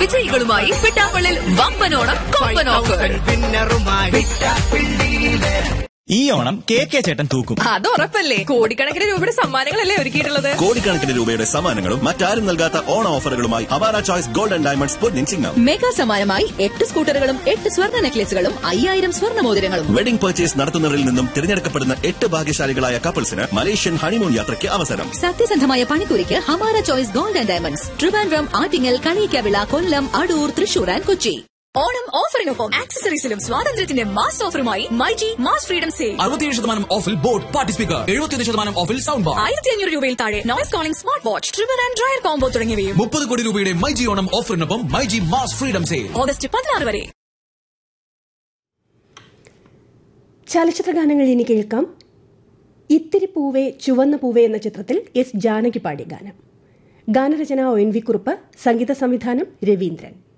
വിജയികളുമായി പിട്ടാപ്പള്ളിൽ വമ്പനോണം കൊമ്പൻ ഓഫർ ഈ Onam K K ചേട്ടൻ തൂക്കും അത് ഉറപ്പല്ലേ കോടിക്കണക്കിന് രൂപയുടെ സമ്മാനങ്ങളല്ലേ ഒരുക്കിയിട്ടുള്ളത് കോടിക്കണക്കിന് രൂപയുടെ സമ്മാനങ്ങളും മറ്റാരും നൽകാത്ത ഓണ ഓഫറുകളുമായി അവാര ചോയ്സ് ഗോൾഡ് ആൻഡ് ഡയമണ്ട്സ് പൊന്നിൻ ചിങ്ങം മെഗാ സമ്മാനമായി എട്ട് സ്കൂട്ടറുകളും എട്ട് സ്വർണ്ണ നെക്ലേസുകളും അയ്യായിരം സ്വർണ്ണ മോതിരങ്ങളും വെഡിംഗ് പർച്ചേസ് നടത്തുന്നവരിൽ നിന്നും തിരഞ്ഞെടുക്കപ്പെടുന്ന എട്ട് ഭാഗ്യശാലികളായ കപ്പിൾസിന് മലേഷ്യൻ ഹണിമൂൺ യാത്രയ്ക്ക് അവസരം സത്യസന്ധമായ പണിക്കൂലിക്ക് Hamara choice gold and diamonds Trivandrum Attingal Kaliyakkavila Kollam Adoor Thrissur and Kochi Onam ഓഫറിനൊപ്പം ആക്സസറീസിലും സ്വാതന്ത്ര്യത്തിന്റെ മാസ് ഓഫറുമായി മൈജി മാസ് ഫ്രീഡം സെയിൽ അറുപത്തിയേഴ് ശതമാനം ഓഫിൽ ബോട്ട് പാർട്ടി സ്പീക്കർ എഴുപത്തിയൊന്ന് ശതമാനം ഓഫിൽ സൗണ്ട് ബാർ ആയിരത്തി അഞ്ഞൂറ് രൂപയിൽ താഴെ നോയ്സ് കോളിംഗ് സ്മാർട്ട് വാച്ച് ട്രിബൽ ആൻഡ് ഡ്രയർ കോംബോ തുടങ്ങിയവയും മുപ്പത് കോടി രൂപയുടെ മൈജി ഓണം ഓഫറിനൊപ്പം myG mass freedom sale August പതിനാറ് വരെ ചലച്ചിത്ര ഗാനങ്ങൾ ഇനി കേൾക്കാം ഇത്തിരി പൂവേ ചുവന്ന പൂവേ എന്ന ചിത്രത്തിൽ എസ് ജാനകി പാടിയ ഗാനം ഗാനരചന ഒ എൻ വി കുറുപ്പ് സംഗീത സംവിധാനം രവീന്ദ്രൻ